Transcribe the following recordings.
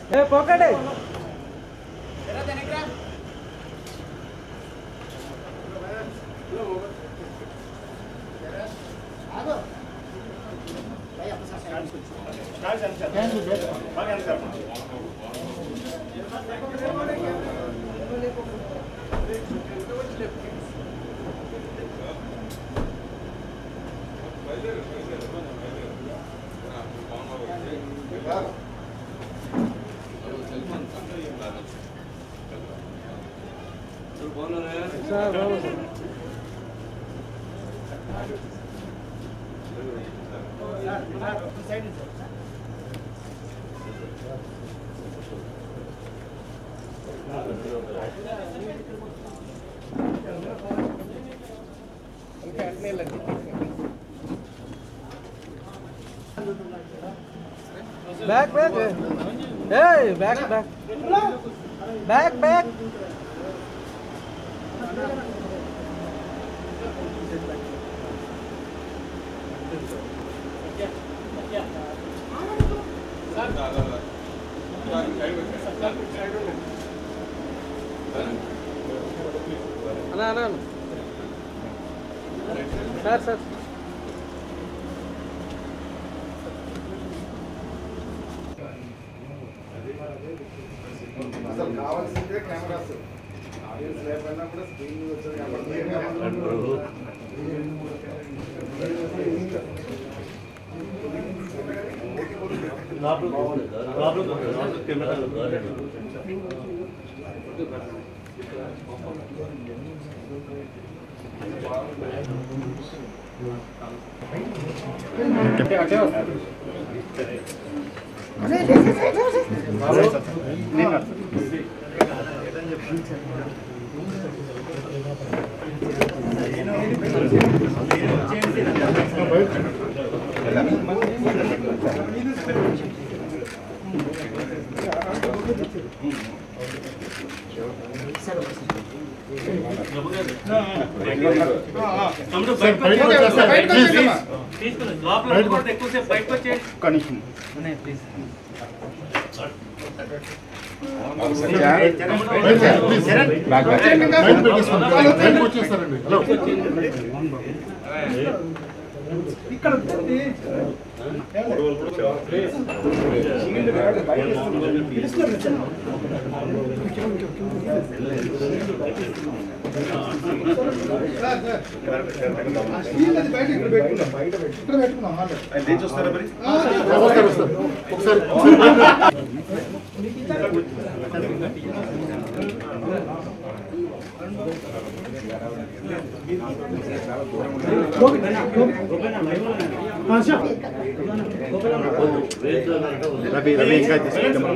ఏ పోకండి సార్ బాబు sir back back ఏ బ్యాక్ బ్యాక్ బ్యాక్ బ్యాక్ అన్నా అన్నా అన్నా. సార్ సార్ అసలు కావాల్సిందే కెమెరాస్ ఆడియన్స్ లేకపోయినా కూడా స్క్రీన్ వచ్చేది రవి రవి ఇంకా తీసుకుంటాం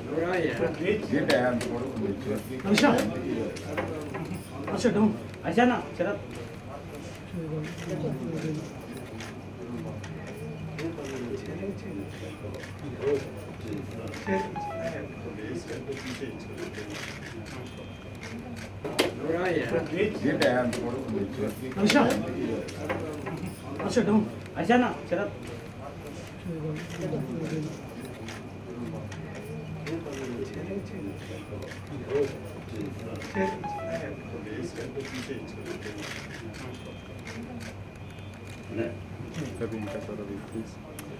రవి ఇంకా సార్ రవి ప్లీజ్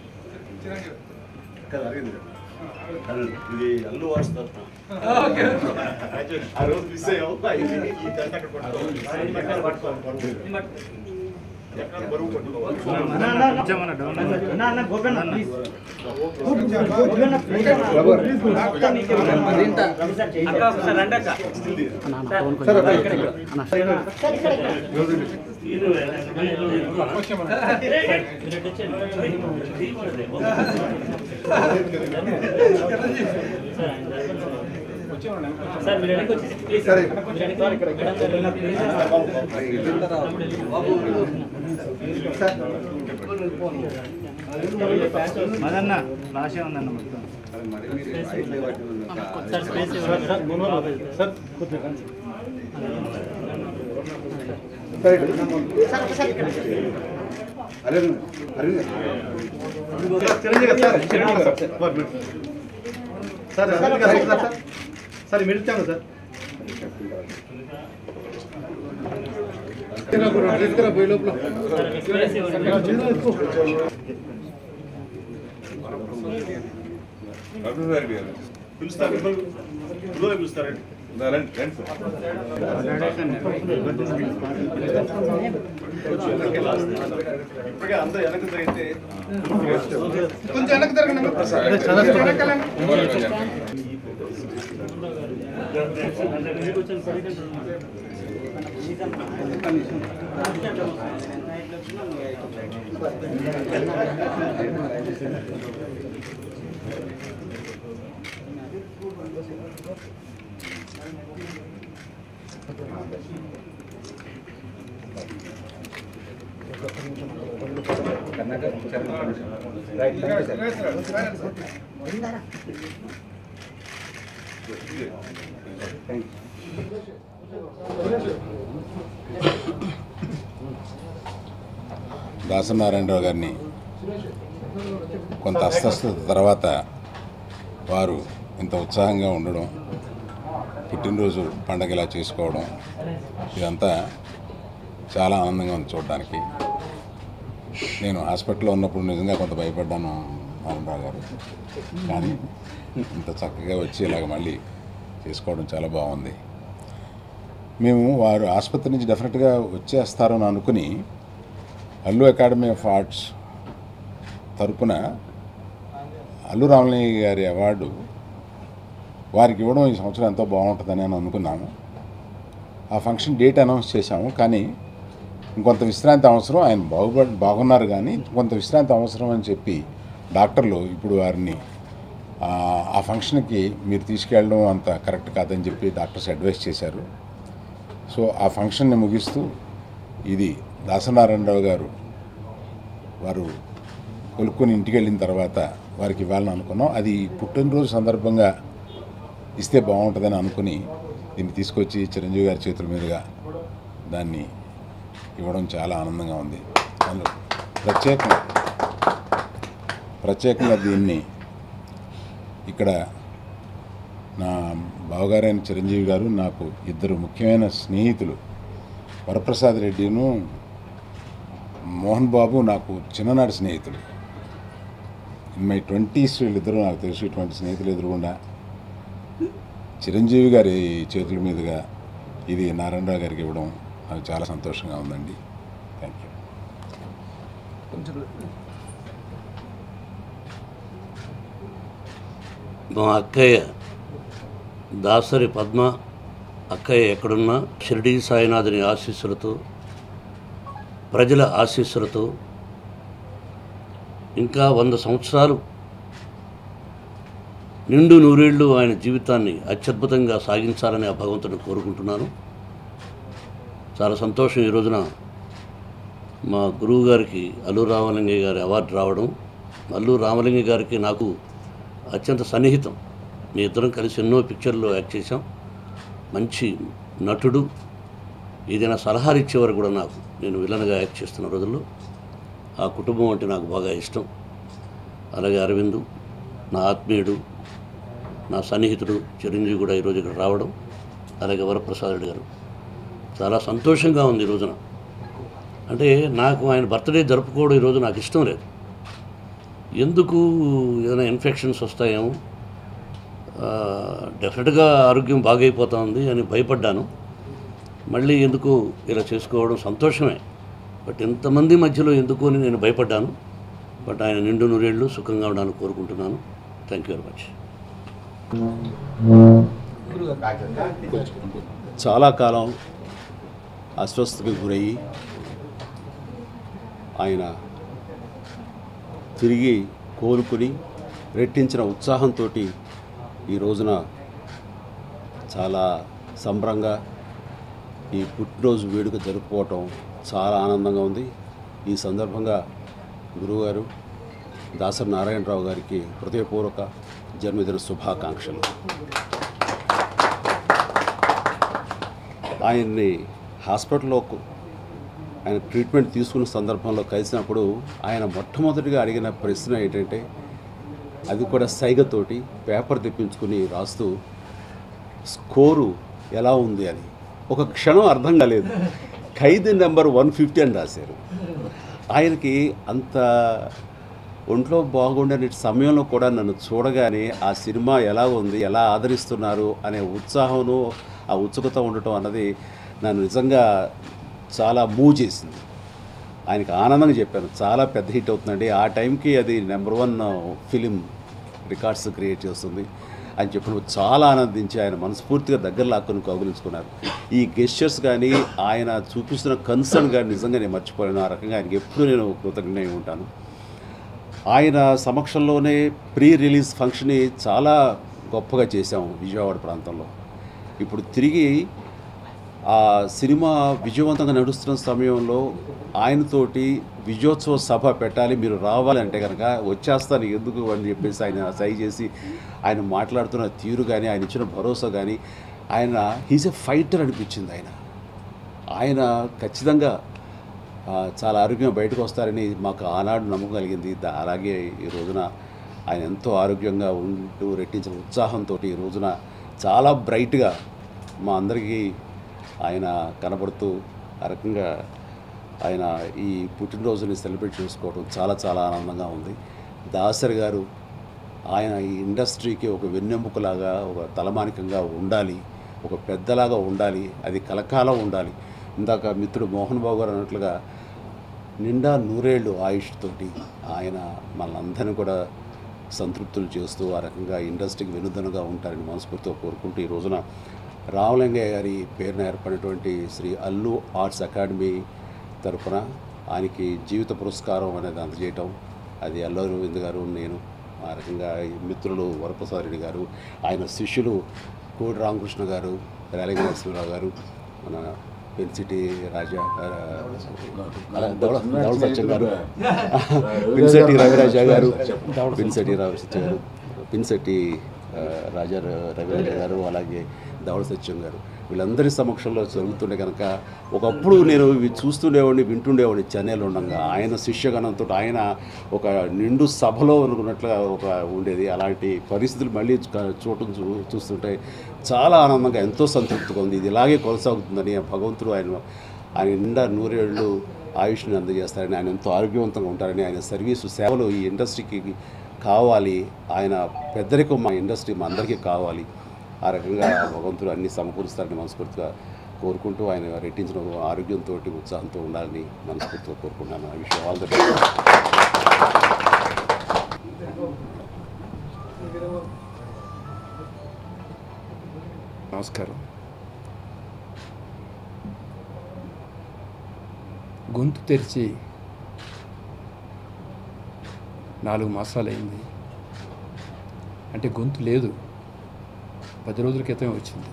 ఇది అల్లు వాస్తారు ఆ రోజు మిస్ అయ్యావు ఎక్కడ బరువు పట్టుకోవాలి ఇచ్చామన్న డౌన్ మదన్న లాషే ఉందన్న మొత్తం సార్ కొద్దిగా Arvind Arvind Chiranjeevi garu sir Chiranjeevi garu sir sir sir sir sir మిడుతాను సార్ పిలుస్తారు ఇందులో పిలుస్తారండి రండి రండి సార్ ఇప్పటికే అందరూ వెనక్కి జరిగితే కొంచెం వెనక్కి జరగండి దాసనారాయణరావు గారిని కొంత అస్వస్థత తర్వాత వారు ఇంత ఉత్సాహంగా ఉండడం పుట్టినరోజు పండగ ఇలా చేసుకోవడం ఇదంతా చాలా ఆనందంగా ఉంది చూడడానికి నేను హాస్పిటల్లో ఉన్నప్పుడు నిజంగా కొంత భయపడ్డాను నారాయణరావు గారు కానీ ఇంత చక్కగా వచ్చి ఇలాగ మళ్ళీ చేసుకోవడం చాలా బాగుంది మేము వారు ఆసుపత్రి నుంచి డెఫినెట్గా వచ్చేస్తారని అనుకుని అల్లు అకాడమీ ఆఫ్ ఆర్ట్స్ తరపున అల్లు రామలింగ గారి అవార్డు వారికి ఇవ్వడం ఈ సంవత్సరం ఎంతో బాగుంటుందని అని అనుకున్నాము ఆ ఫంక్షన్ డేట్ అనౌన్స్ చేశాము కానీ ఇంకొంత విశ్రాంతి అవసరం ఆయన బాగుపడి బాగున్నారు కానీ కొంత విశ్రాంతి అవసరం అని చెప్పి డాక్టర్లు ఇప్పుడు వారిని ఆ, ఆ ఫంక్షన్కి మీరు తీసుకెళ్ళడం అంత కరెక్ట్ కాదని చెప్పి డాక్టర్స్ అడ్వైస్ చేశారు సో ఆ ఫంక్షన్ని ముగిస్తూ ఇది దాసనారాయణరావు గారు వారు కొనుక్కొని ఇంటికి వెళ్ళిన తర్వాత వారికి ఇవ్వాలని అనుకున్నాం అది పుట్టినరోజు సందర్భంగా ఇస్తే బాగుంటుందని అనుకుని దీన్ని తీసుకొచ్చి చిరంజీవి గారి చేతుల మీదుగా దాన్ని ఇవ్వడం చాలా ఆనందంగా ఉంది అందులో ప్రత్యేకంగా ప్రత్యేకంగా దీన్ని ఇక్కడ నా బావగారైన చిరంజీవి గారు నాకు ఇద్దరు ముఖ్యమైన స్నేహితులు వరప్రసాద్ రెడ్డిను మోహన్ బాబు నాకు చిన్ననాటి స్నేహితులు ఇన్ మై ట్వంటీస్ వీళ్ళిద్దరూ నాకు తెలుసు ఇటువంటి స్నేహితులు ఎదురుగుండా చిరంజీవి గారి చేతుల మీదుగా ఇది నారాయణరావు గారికి ఇవ్వడం నాకు చాలా సంతోషంగా ఉందండి థ్యాంక్ యూ మా అక్కయ్య దాసరి పద్మ అక్కయ్య ఎక్కడున్నా షిరిడి సాయినాథుని ఆశీస్సులతో ప్రజల ఆశీస్సులతో ఇంకా వంద సంవత్సరాలు నిండు నూరేళ్లు ఆయన జీవితాన్ని అత్యద్భుతంగా సాగించాలని ఆ భగవంతుని కోరుకుంటున్నాను చాలా సంతోషం ఈ రోజున మా గురువు గారికి అల్లు రామలింగయ్య గారి అవార్డు రావడం అల్లు రామలింగ గారికి నాకు అత్యంత సన్నిహితం మీ ఇద్దరం కలిసి ఎన్నో పిక్చర్లో యాక్ట్ చేశాం మంచి నటుడు ఏదైనా సలహాలు ఇచ్చేవారు కూడా నాకు నేను విలన్గా యాక్ట్ చేస్తున్న రోజుల్లో ఆ కుటుంబం అంటే నాకు బాగా ఇష్టం అలాగే అరవింద్ నా ఆత్మీయుడు నా సన్నిహితుడు చిరంజీవి కూడా ఈరోజు ఇక్కడ రావడం అలాగే వరప్రసాద్ రెడ్డి గారు చాలా సంతోషంగా ఉంది ఈ రోజున అంటే నాకు ఆయన బర్త్డే జరుపుకోవడం ఈరోజు నాకు ఇష్టం లేదు ఎందుకు ఏదైనా ఇన్ఫెక్షన్స్ వస్తాయేమో ఆ, డెఫినెట్గా ఆరోగ్యం బాగైపోతా ఉంది అని భయపడ్డాను మళ్ళీ ఎందుకు ఇలా చేసుకోవడం సంతోషమే బట్ ఇంతమంది మధ్యలో ఎందుకు అని నేను భయపడ్డాను బట్ ఆయన నిండు నూరేళ్ళు సుఖంగా ఉండాలని కోరుకుంటున్నాను థ్యాంక్ యూ వెరీ మచ్ చాలా కాలం అస్వస్థతకు గురయ్యి ఆయన తిరిగి కోలుకుని రెట్టించిన ఉత్సాహంతో ఈ రోజున చాలా సంబరంగా ఈ పుట్టినరోజు వేడుక జరుపుకోవటం చాలా ఆనందంగా ఉంది ఈ సందర్భంగా గురువుగారు దాసరి నారాయణరావు గారికి హృదయపూర్వక జన్మదిన శుభాకాంక్షలు ఆయన్ని హాస్పిటల్లో కు- ఆయన ట్రీట్మెంట్ తీసుకున్న సందర్భంలో కలిసినప్పుడు ఆయన మొట్టమొదటిగా అడిగిన ప్రశ్న ఏంటంటే అది కూడా సైగతోటి పేపర్ తెప్పించుకుని రాస్తూ స్కోరు ఎలా ఉంది అని ఒక క్షణం అర్థం కాలేదు ఖైదీ నెంబర్ వన్ ఫిఫ్టీ అని రాశారు ఆయనకి అంత ఒంట్లో బాగుండని సమయంలో కూడా నన్ను చూడగానే ఆ సినిమా ఎలా ఉంది ఎలా ఆదరిస్తున్నారు అనే ఉత్సాహంను ఆ ఉత్సుకత ఉండటం అన్నది నన్ను నిజంగా చాలా మూవ్ చేసింది ఆయనకి ఆనందంగా చెప్పాను చాలా పెద్ద హిట్ అవుతుందండి ఆ టైంకి అది number one film records create చేస్తుంది అని చెప్పినప్పుడు చాలా ఆనందించి ఆయన మనస్ఫూర్తిగా దగ్గర లాక్కొని కౌగులించుకున్నారు ఈ గెస్చర్స్ కానీ ఆయన చూపిస్తున్న కన్సర్న్ కానీ నిజంగా నేను మర్చిపోలేను ఆ రకంగా ఆయనకి ఎప్పుడు నేను కృతజ్ఞ ఉంటాను ఆయన సమక్షంలోనే ప్రీ రిలీజ్ ఫంక్షన్ని చాలా గొప్పగా చేశాము విజయవాడ ప్రాంతంలో ఇప్పుడు తిరిగి ఆ సినిమా విజయవంతంగా నడుస్తున్న సమయంలో ఆయనతోటి విజయోత్సవ సభ పెట్టాలి మీరు రావాలంటే కనుక వచ్చేస్తాను ఎందుకు అని చెప్పేసి ఆయన సై చేసి ఆయన మాట్లాడుతున్న తీరు కానీ ఆయన ఇచ్చిన భరోసా కానీ ఆయన హీజ్ ఎ ఫైటర్ అనిపించింది ఆయన ఆయన ఖచ్చితంగా ఆ, చాలా ఆరోగ్యంగా బయటకు వస్తారని మాకు ఆనాడు నమ్మకం కలిగింది దా- అలాగే ఈ రోజున ఆయన ఎంతో ఆరోగ్యంగా ఉంటూ రెట్టించిన ఉత్సాహంతో ఈ రోజున చాలా బ్రైట్గా మా అందరికీ ఆయన కనబడుతూ ఆ రకంగా ఆయన ఈ పుట్టినరోజుని సెలబ్రేట్ చేసుకోవడం చాలా చాలా ఆనందంగా ఉంది దాసరి గారు ఆయన ఈ ఇండస్ట్రీకి ఒక వెన్నెముకలాగా ఒక తలమానికంగా ఉండాలి ఒక పెద్దలాగా ఉండాలి అది కలకాలం ఉండాలి ఇందాక మిత్రుడు మోహన్ బాబు గారు అన్నట్లుగా నిండా నూరేళ్ళు ఆయుష్ తోటి ఆయన మనందరినీ కూడా సంతృప్తులు చేస్తూ ఆ రకంగా ఇండస్ట్రీకి వెనుదనుగా ఉంటారని మనస్ఫూర్తిగా కోరుకుంటూ ఈ రోజున రామలింగయ్య గారి పేరున ఏర్పడినటువంటి శ్రీ అల్లు ఆర్ట్స్ అకాడమీ తరపున ఆయనకి జీవిత పురస్కారం అనేది అందజేయటం అది అల్లు అరవింద్ గారు నేను ఆ రకంగా ఈ మిత్రులు వరప్రసాద్ రెడ్డి గారు ఆయన శిష్యులు కోడి రామకృష్ణ గారు రేలంగి నరసింహరావు గారు మన పెన్సిటీ రాజా ఆ, దౌడ దౌడ సత్యం గారు పిన్సెట్టి రవిరాజా గారు పిన్సెట్టి రవి సత్యం గారు పిన్సెట్టి ఆ, రాజా ర- రవిరాజా గారు అలాగే దౌడ సత్యం గారు వీళ్ళందరి సమక్షంలో జరుగుతుండే కనుక ఒకప్పుడు నేను ఇవి చూస్తుండేవాడిని వింటుండేవాడిని చెన్నైలో ఉండగా ఆయన శిష్యగణంతో ఆయన ఒక నిండు సభలో అనుకున్నట్లుగా ఒక ఉండేది అలాంటి పరిస్థితులు మళ్ళీ చూ- చూడటం చూ చూస్తుంటే చాలా ఆనందంగా ఎంతో సంతృప్తిగా ఉంది ఇది ఇలాగే కొనసాగుతుందని ఆ భగవంతుడు ఆయన ఆయన నిండా నూరేళ్ళు ఆయుష్ని అందజేస్తారని ఆయన ఎంతో ఆరోగ్యవంతంగా ఉంటారని ఆయన సర్వీసు సేవలు ఈ ఇండస్ట్రీకి కావాలి ఆయన పెద్దరికం మా ఇండస్ట్రీ మా అందరికీ కావాలి ఆ రకంగా భగవంతుడు అన్ని సమకూరుస్తారని మనస్ఫూర్తిగా కోరుకుంటూ ఆయన రెట్టించిన ఆరోగ్యంతో ఉత్సాహంతో ఉండాలని మనస్ఫూర్తిగా కోరుకుంటున్నాను ఆ విషయం ఆల్ ద బెస్ట్ నమస్కారం గొంతు తెరిచి నాలుగు మాసాలైంది అంటే గొంతు లేదు పది రోజుల క్రితం వచ్చింది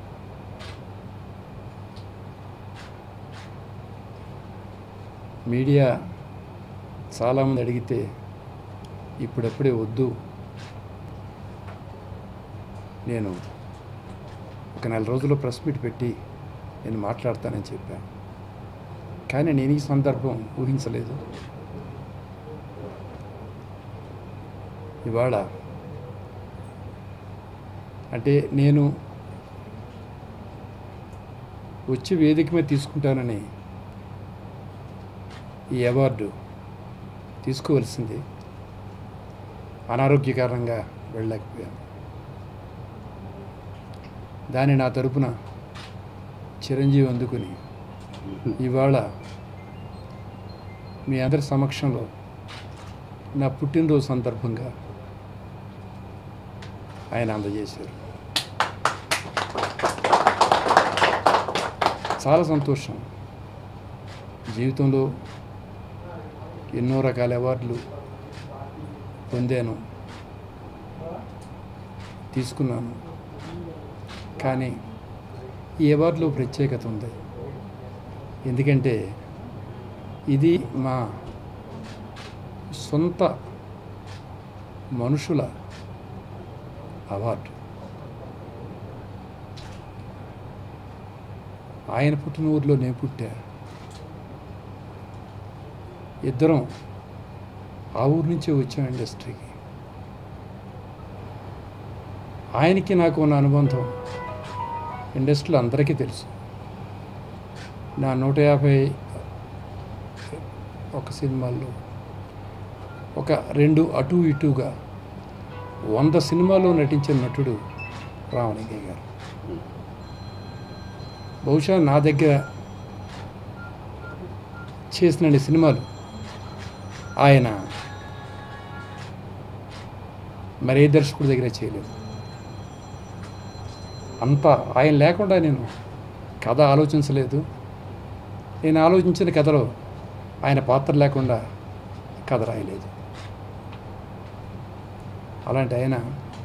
మీడియా చాలామంది అడిగితే ఇప్పుడప్పుడే వద్దు నేను ఒక నెల రోజుల్లో ప్రెస్ మీట్ పెట్టి నేను మాట్లాడతానని చెప్పాను కానీ నేను ఈ సందర్భం ఊహించలేదు ఇవాళ అంటే నేను వచ్చి వేదిక మీద తీసుకుంటానని ఈ అవార్డు తీసుకోవలసింది అనారోగ్య కారణంగా వెళ్ళలేకపోయాను దాన్ని నా తరపున చిరంజీవి అందుకుని ఇవాళ మీ అందరి సమక్షంలో నా పుట్టినరోజు సందర్భంగా ఆయన అందజేశారు చాలా సంతోషం జీవితంలో ఎన్నో రకాల అవార్డులు పొందాను తీసుకున్నాను కానీ ఈ అవార్డులో ప్రత్యేకత ఉంది ఎందుకంటే ఇది మా సొంత మనుషుల అవార్డు ఆయన పుట్టిన ఊరిలో నేను పుట్టా ఇద్దరం ఆ ఊరు నుంచే వచ్చాం ఇండస్ట్రీకి ఆయనకి నాకు ఉన్న అనుబంధం ఇండస్ట్రీలో అందరికీ తెలుసు నా నూట యాభై ఒక సినిమాల్లో ఒక రెండు అటు ఇటుగా వంద సినిమాలో నటించిన నటుడు రామలింగయ్య గారు బహుశా నా దగ్గర చేసిన సినిమాలు ఆయన మరే దర్శకుడి దగ్గర చేయలేదు అంత ఆయన లేకుండా నేను కథ ఆలోచించలేదు నేను ఆలోచించిన కథలో ఆయన పాత్ర లేకుండా కథ రాయలేదు అలాంటి ఆయన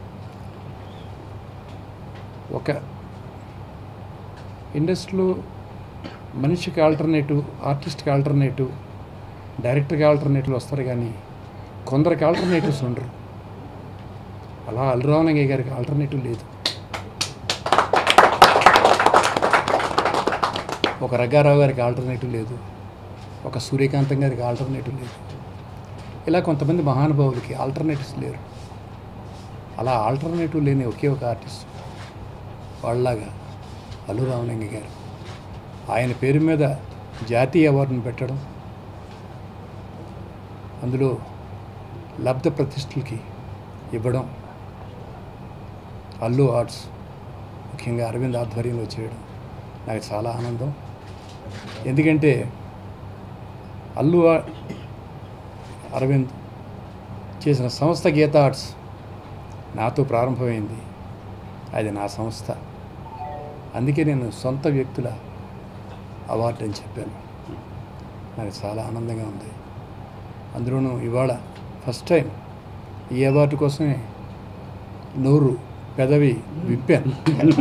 ఒక ఇండస్ట్రీలో మనిషికి ఆల్టర్నేటివ్ ఆర్టిస్ట్కి ఆల్టర్నేటివ్ డైరెక్టర్కి ఆల్టర్నేటివ్ వస్తారు కానీ కొందరికి ఆల్టర్నేటివ్స్ ఉండరు అలా అల్లురామలింగయ్య గారికి ఆల్టర్నేటివ్ లేదు ఒక రగ్గారావు గారికి ఆల్టర్నేటివ్ లేదు ఒక సూర్యకాంతం గారికి ఆల్టర్నేటివ్ లేదు ఇలా కొంతమంది మహానుభావులకి ఆల్టర్నేటివ్స్ లేరు అలా ఆల్టర్నేటివ్ లేని ఒకే ఒక ఆర్టిస్ట్ వాళ్ళలాగా అల్లు రామలింగ గారు ఆయన పేరు మీద జాతీయ అవార్డును పెట్టడం అందులో లబ్ధ ప్రతిష్టలకి ఇవ్వడం అల్లు ఆర్ట్స్ ముఖ్యంగా అరవింద్ ఆధ్వర్యంలో చేయడం నాకు చాలా ఆనందం ఎందుకంటే అల్లు ఆ- అరవింద్ చేసిన సంస్థ గీత ఆర్ట్స్ నాతో ప్రారంభమైంది అది నా సంస్థ అందుకే నేను సొంత వ్యక్తుల అవార్డు అని చెప్పాను నాకు చాలా ఆనందంగా ఉంది అందులోనూ ఇవాళ ఫస్ట్ టైం ఈ అవార్డు కోసమే నోరు పెదవి విప్పాను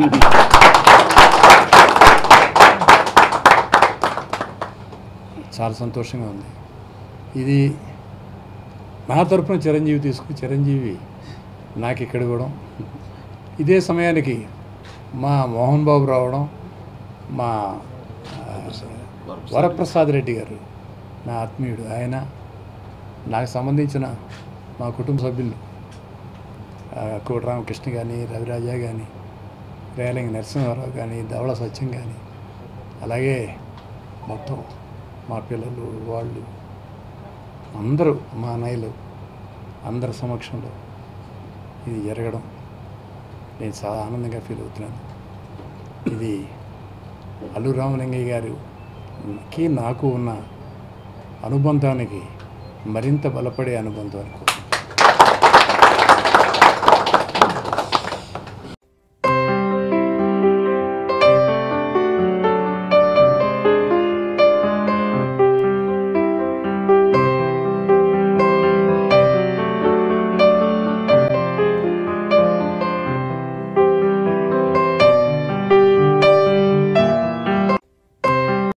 చాలా సంతోషంగా ఉంది ఇది నా తరపున చిరంజీవి తీసుకుని చిరంజీవి నాకు ఇక్కడ ఇవ్వడం ఇదే సమయానికి మా మోహన్ బాబు రావడం మా ఆ, వరప్రసాద్ రెడ్డి గారు నా ఆత్మీయుడు ఆయన నాకు సంబంధించిన మా కుటుంబ సభ్యులు ఆ, కోటి రామకృష్ణ కానీ రవిరాజా కానీ రేలంగి నరసింహారావు కానీ ధవళ సత్యం కానీ అలాగే మొత్తం మా పిల్లలు వాళ్ళు అందరూ మా అన్నయ్యలు అందరి సమక్షంలో ఇది జరగడం నేను చాలా ఆనందంగా ఫీల్ అవుతున్నాను ఇది అల్లు రామలింగయ్య గారికి నాకు ఉన్న అనుబంధానికి మరింత బలపడే అనుబంధం అనుకో